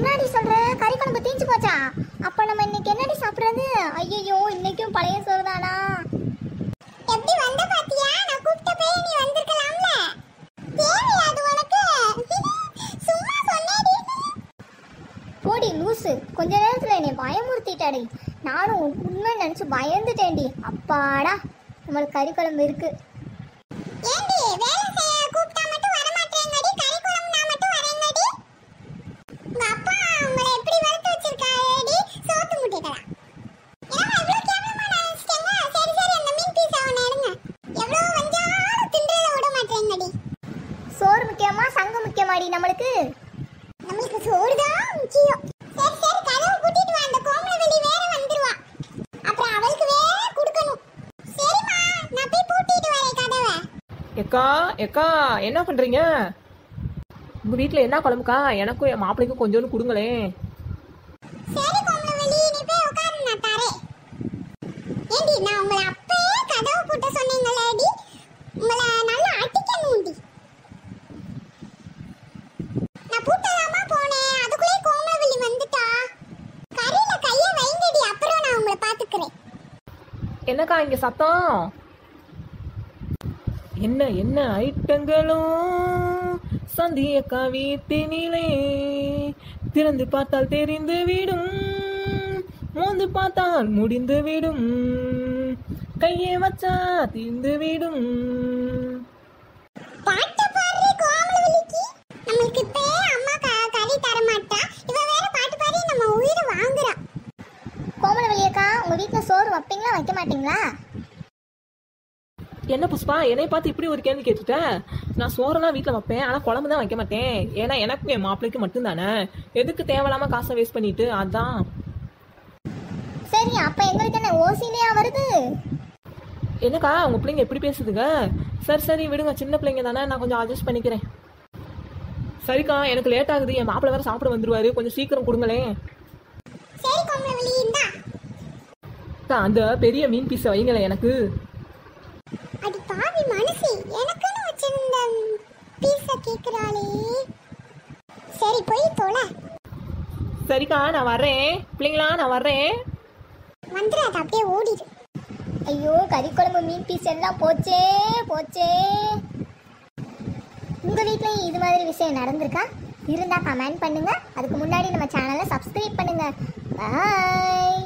என்னடி சொல்ற கறி குழம்பு தீஞ்சு போச்சா அப்ப நம்ம இன்னைக்கு என்னடி சாப்பிடுறது ஐயோ இன்னைக்கும் பழைய சோறு தானா எப்படி வந்த பாத்தியா நான் கூப்பிட்ட போய் நீ வந்திருக்கலாம்ல தேவையா அது உனக்கு சும்மா சொன்னேடி போடி லூசு கொஞ்ச நேரத்துல என்னை பயமுறுத்திட்டாடி நானும் உண்மை நினைச்சு பயந்துட்டேன்டி அப்பாடா நம்மளுக்கு கறி குழம்பு இருக்கு ஏண்டி வேலை செய்ய கூப்பிட்டா மட்டும் வர மாட்டேங்கடி கறி குழம்பு நான் மட்டும் வரேங்கடி உங்க அப்பா உங்களை எப்படி வளர்த்து வச்சிருக்காருடி சோத்து முட்டைகளா என்னம்மா இவ்வளவு கேவலமா நினைச்சிட்டீங்க சரி சரி அந்த மீன் பீஸ் அவனை எடுங்க எவ்வளவு வந்தாலும் தின்றத விட மாட்டேங்கடி சோறு முக்கியமா சங்கம் முக்கியமாடி நம்மளுக்கு நம்மளுக்கு சோறு தான் முக்கியம் சரி சரி கதவு கூட்டிட்டு வா அந்த கோமலவெளி வேற வந்துருவா அப்புறம் அவளுக்கு வேற கொடுக்கணும் சரிம்மா நான் போய் பூட்டிட்டு வரேன் கதவை எக்கா எக்கா என்ன பண்றீங்க உங்க வீட்ல என்ன குழம்புக்கா எனக்கும் என் மாப்பிளைக்கும் கொஞ்சோண்டு கொடுங்களேன் சரி கோமலவெளி நீ போய் உட்காரு நான் தரேன் ஏண்டி நான் உங்களை அப்பவே கதவு பூட்ட சொன்னீங்களேடி உங்களை நல்லா அடிக்கணும்டி நான் பூட்டலாமா போனேன் அதுக்குள்ளே கோமலவெளி வந்துட்டா கரையில கைய வைங்கடி அப்புறம் நான் உங்களை பாத்துக்கிறேன் என்னக்கா இங்க சத்தம் என்ன என்ன ஐட்டங்களும் சந்தியக்கா வீட்டினிலே திறந்து பார்த்தால் தெரிந்து விடும் மோந்து பார்த்தால் முடிந்து விடும் கையை வச்சா தீர்ந்து விடும் பாட்ட பாடுறே கோமலவெளிக்கு நம்மளுக்கு இப்ப அம்மா க- கறி தர மாட்டா இவ வேற பாட்டு பாடி நம்ம உயிரை வாங்குறா கோமலவெளி அக்கா உங்க வீட்ல சோறு வைப்பீங்களா வைக்க மாட்டீங்களா என்ன புஷ்பா என்னை பார்த்து இப்படி ஒரு கேள்வி கேட்டுட்ட நான் சோறெல்லாம் வீட்டில் வைப்பேன் ஆனால் குழம்பு தான் வைக்க மாட்டேன் ஏன்னா எனக்கும் என் மாப்பிளைக்கு மட்டும்தானே எதுக்கு தேவையில்லாம காசை வேஸ்ட் பண்ணிட்டு அதான் சரி அப்ப எங்களுக்கு என்ன ஓசிலியா வருது என்னக்கா உங்க பிள்ளைங்க எப்படி பேசுதுங்க சரி சரி விடுங்க சின்ன பிள்ளைங்க தானே நான் கொஞ்சம் அட்ஜஸ்ட் பண்ணிக்கிறேன் சரிக்கா எனக்கு லேட் ஆகுது என் மாப்பிள்ளை வேற சாப்பிட வந்துருவாரு கொஞ்சம் சீக்கிரம் கொடுங்களேன் சரி கோமலவெளி இந்தா அக்கா, அந்த பெரிய மீன் பீஸை வைங்களேன் எனக்கு அடி பாவி மனசி எனக்குன்னு வச்சிருந்த பீஸ கேக்குறாளே சரி போய் தொலை சரிக்கா நான் வர்றேன் பிள்ளைங்களா நான் வர்றேன் வந்துடாத அப்படியே ஓடிடு ஐயோ கறி குழம்பு மீன் பீஸ் எல்லாம் போச்சே போச்சே உங்க வீட்லயும் இது மாதிரி விஷயம் நடந்திருக்கா இருந்தா கமெண்ட் பண்ணுங்க அதுக்கு முன்னாடி நம்ம சேனலை சப்ஸ்கிரைப் பண்ணுங்க பாய்